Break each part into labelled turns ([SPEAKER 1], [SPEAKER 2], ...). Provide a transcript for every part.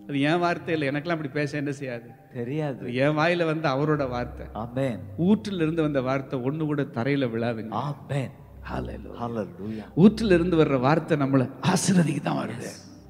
[SPEAKER 1] அது என் வார்த்தை இல்லை எனக்கெல்லாம் அப்படி பேச என்ன செய்யாது
[SPEAKER 2] தெரியாது
[SPEAKER 1] அது என் வாயில வந்து அவரோட வார்த்தை
[SPEAKER 2] ஆமென்
[SPEAKER 1] ஊற்றில் இருந்து வந்த வார்த்தை ஒண்ணு கூட தரையில விழாதுங்க
[SPEAKER 2] ஆமென்
[SPEAKER 1] Hallelujah.
[SPEAKER 2] ஹalleluya
[SPEAKER 1] ஊற்றில் இருந்து வர்ற வார்த்தை நம்மளை ஆசீர்வதிக்கு தான் வருது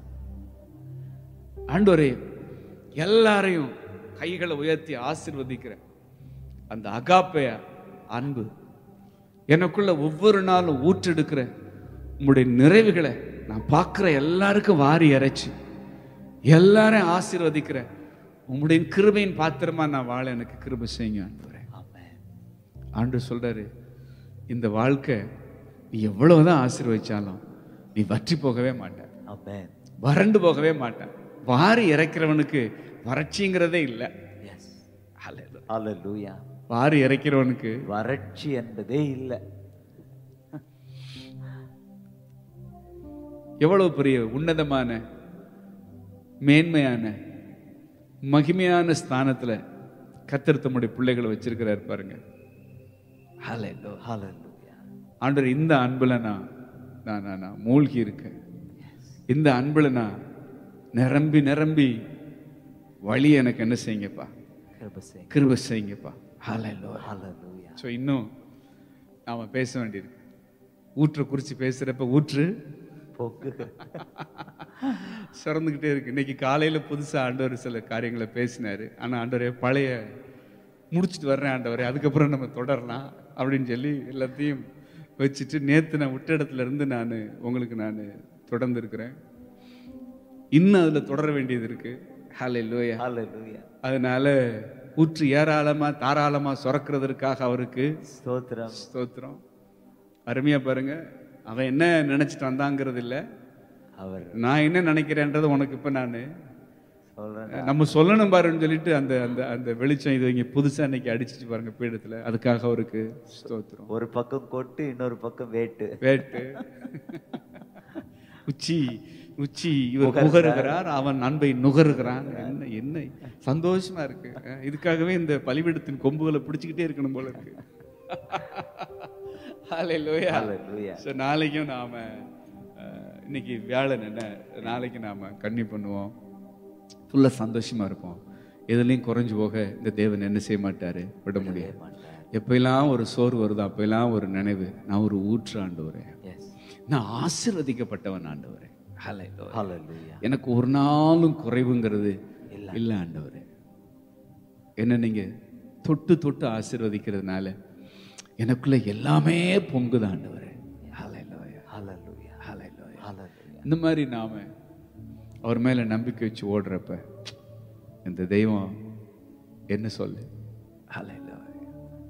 [SPEAKER 1] ஆண்டவரே எல்லாரையும் கைகளை உயர்த்தி ஆசீர்வதிக்கிற அந்த அகாப்பைய அன்பு எனக்குள்ள ஒவ்வொரு நாளும் ஊற்றெடுக்கிற உங்களுடைய நிறைவுகளை நான் பார்க்குற எல்லாருக்கும் வாரி இறைச்சி எல்லாரையும் ஆசீர்வதிக்கிற உங்களுடைய கிருபையின் பாத்திரமா நான் வாழ எனக்கு கிருபை செய்யுங்க ஆண்டவரே
[SPEAKER 2] ஆமென்
[SPEAKER 1] ஆண்டு சொல்றாரு இந்த வாழ்க்கை நீ எவ்வளவுதான் ஆசீர்வதிச்சாலும் நீ வற்றி போகவே மாட்ட
[SPEAKER 2] ஆமென்
[SPEAKER 1] வறண்டு போகவே மாட்டான் வாரி இறைக்கிறவனுக்கு வறட்சிங்கிறதே இல்லை
[SPEAKER 2] எஸ்
[SPEAKER 1] Hallelujah.
[SPEAKER 2] ஹalleluya
[SPEAKER 1] வாரி இறைக்கிறவனுக்கு
[SPEAKER 2] வறட்சி என்பதே இல்லை
[SPEAKER 1] எவ்வளவு பெரிய உன்னதமான மேன்மையான மகிமையான ஸ்தானத்துல கத்தர் தம்முடைய பிள்ளைகளை வச்சிருக்கிறார் பாருங்க Hallelujah.
[SPEAKER 2] ஹalleluya
[SPEAKER 1] ஆண்டவர் இந்த அன்புல நான் நான் நான் நான் மூழ்கி இருக்கேன் இந்த அன்புல நான் நிரம்பி நிரம்பி வழி எனக்கு என்ன செய்யுங்கப்பா
[SPEAKER 2] கிருபை செய்
[SPEAKER 1] கிருபை செய்யுங்கப்பா ஹalleluya
[SPEAKER 2] ஹalleluya
[SPEAKER 1] ஸோ இன்னும் நாம பேச வேண்டியிருக்கு ஊற்றை குறித்து பேசுறப்ப ஊற்று
[SPEAKER 2] போக்கு
[SPEAKER 1] சிறந்துக்கிட்டே இருக்கு இன்னைக்கு காலையில புதுசா ஆண்டவர் சில காரியங்களை பேசினாரு ஆனா ஆண்டவரே பழைய முடிச்சிட்டு வர்றேன் ஆண்டவரே அதுக்கப்புறம் நம்ம தொடரலாம் அப்படின்னு சொல்லி எல்லாத்தையும் வச்சுட்டு நேத்து நான் விட்ட இடத்துல இருந்து நான் உங்களுக்கு நான் தொடர்ந்து இருக்கிறேன் இன்னும் அதுல தொடர வேண்டியது இருக்கு ஹலே லோயா
[SPEAKER 2] ஹalleluya
[SPEAKER 1] அதனால ஊற்று ஏராளமா தாராளமா சுரக்கிறதற்காக அவருக்கு
[SPEAKER 2] ஸ்தோத்திரம்
[SPEAKER 1] ஸ்தோத்திரம் அருமையா பாருங்க அவன் என்ன நினைச்சிட்டு வந்தாங்கிறது இல்ல
[SPEAKER 2] அவர்
[SPEAKER 1] நான் என்ன நினைக்கிறேன்றது உனக்கு இப்ப நான்
[SPEAKER 2] சொல்றேன்
[SPEAKER 1] நம்ம சொல்லணும் பாருன்னு சொல்லிட்டு அந்த அந்த அந்த வெளிச்சம் இது இங்க புதுசா இன்னைக்கு அடிச்சிட்டு பாருங்க பீடத்துல அதுக்காக அவருக்கு ஸ்தோத்திரம்
[SPEAKER 2] ஒரு பக்கம் கொட்டு இன்னொரு பக்கம் வேட்டு
[SPEAKER 1] வேட்டு உச்சி உச்சி இவர் புகருகிறார் அவன் அன்பை நுகருகிறான் என்ன என்ன சந்தோஷமா இருக்கு அஹ் இதுக்காகவே இந்த பலிபீடத்தின் கொம்புகளை பிடிச்சுக்கிட்டே இருக்கணும் போல இருக்கு ஹalleluya
[SPEAKER 2] ஹalleluya
[SPEAKER 1] ஸோ நாளைக்கும் நாம அஹ், இன்னைக்கு வியாழன் என்ன நாளைக்கு நாம கன்னி பண்ணுவோம் ஃபுல்லா சந்தோஷமா இருப்போம் எதுலையும் குறைஞ்சு போக இந்த தேவன் என்ன செய்ய மாட்டாரு விட முடியாது எப்பெல்லாம் ஒரு சோறு வருதோ அப்பெல்லாம் ஒரு நினைவு நான் ஒரு ஊற்று ஆண்டவரேன்
[SPEAKER 2] எஸ்
[SPEAKER 1] நான் ஆசீர்வதிக்கப்பட்டவன் ஆண்டவரே ஹalleluya
[SPEAKER 2] ஹalleluya
[SPEAKER 1] எனக்கு ஒரு நாளும் குறைவுங்கிறது இல்ல ஆண்டவரே என்ன நீங்க தொட்டு தொட்டு ஆசீர்வதிக்கிறதுனால எனக்குள்ள எல்லாமே பொங்குது ஆண்டவரே ஹalleluya
[SPEAKER 2] ஹalleluya
[SPEAKER 1] ஹalleluya
[SPEAKER 2] ஹalleluya
[SPEAKER 1] இந்த மாதிரி நாம அவர் மேல நம்பிக்கை வச்சு ஓடுறப்ப இந்த தெய்வம் என்ன சொல்லு ஹalleluya